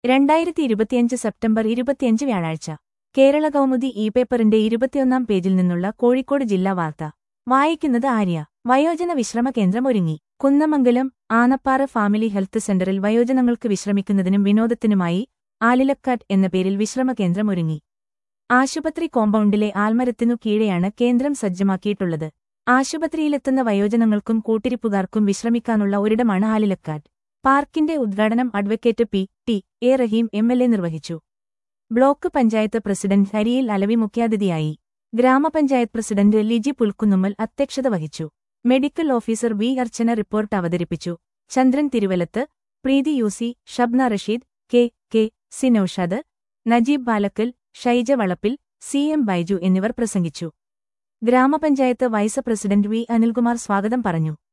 രണ്ടായിരത്തി ഇരുപത്തിയഞ്ച് സെപ്റ്റംബർ ഇരുപത്തിയഞ്ച് വ്യാഴാഴ്ച കേരള കൗമുദി ഇ പേപ്പറിന്റെ ഇരുപത്തിയൊന്നാം പേജിൽ നിന്നുള്ള കോഴിക്കോട് ജില്ലാ വാർത്ത വായിക്കുന്നത് ആര്യ വയോജന വിശ്രമ കേന്ദ്രം ഒരുങ്ങി കുന്നമംഗലം ആനപ്പാറ ഫാമിലി ഹെൽത്ത് സെന്ററിൽ വയോജനങ്ങൾക്ക് വിശ്രമിക്കുന്നതിനും വിനോദത്തിനുമായി ആലിലക്കാട്ട് എന്ന പേരിൽ വിശ്രമ കേന്ദ്രം ഒരുങ്ങി ആശുപത്രി കോമ്പൗണ്ടിലെ ആൽമരത്തിനു കീഴെയാണ് കേന്ദ്രം സജ്ജമാക്കിയിട്ടുള്ളത് ആശുപത്രിയിലെത്തുന്ന വയോജനങ്ങൾക്കും കൂട്ടിരിപ്പുകാർക്കും വിശ്രമിക്കാനുള്ള ഒരിടമാണ് ആലിലക്കാട്ട് പാർക്കിന്റെ ഉദ്ഘാടനം advocate P T A Rahim M L A നിർവഹിച്ചു ബ്ലോക്ക് പഞ്ചായത്ത് പ്രസിഡന്റ് ഹരിയിൽ അലവി മുഖ്യാതിഥിയായി ഗ്രാമപഞ്ചായത്ത് പ്രസിഡന്റ് ലിജി പുൽക്കുന്നുമ്മൽ അധ്യക്ഷത വഹിച്ചു medical officer V Archana report അവതരിപ്പിച്ചു Chandran Thiruvalath Preethi U C Shabna Rasheed K K C Noushad Najeeb Balakkal Shaija Valappil C M Baiju എന്നിവർ പ്രസംഗിച്ചു ഗ്രാമപഞ്ചായത്ത് വൈസ് പ്രസിഡന്റ് വി അനിൽകുമാർ സ്വാഗതം പറഞ്ഞു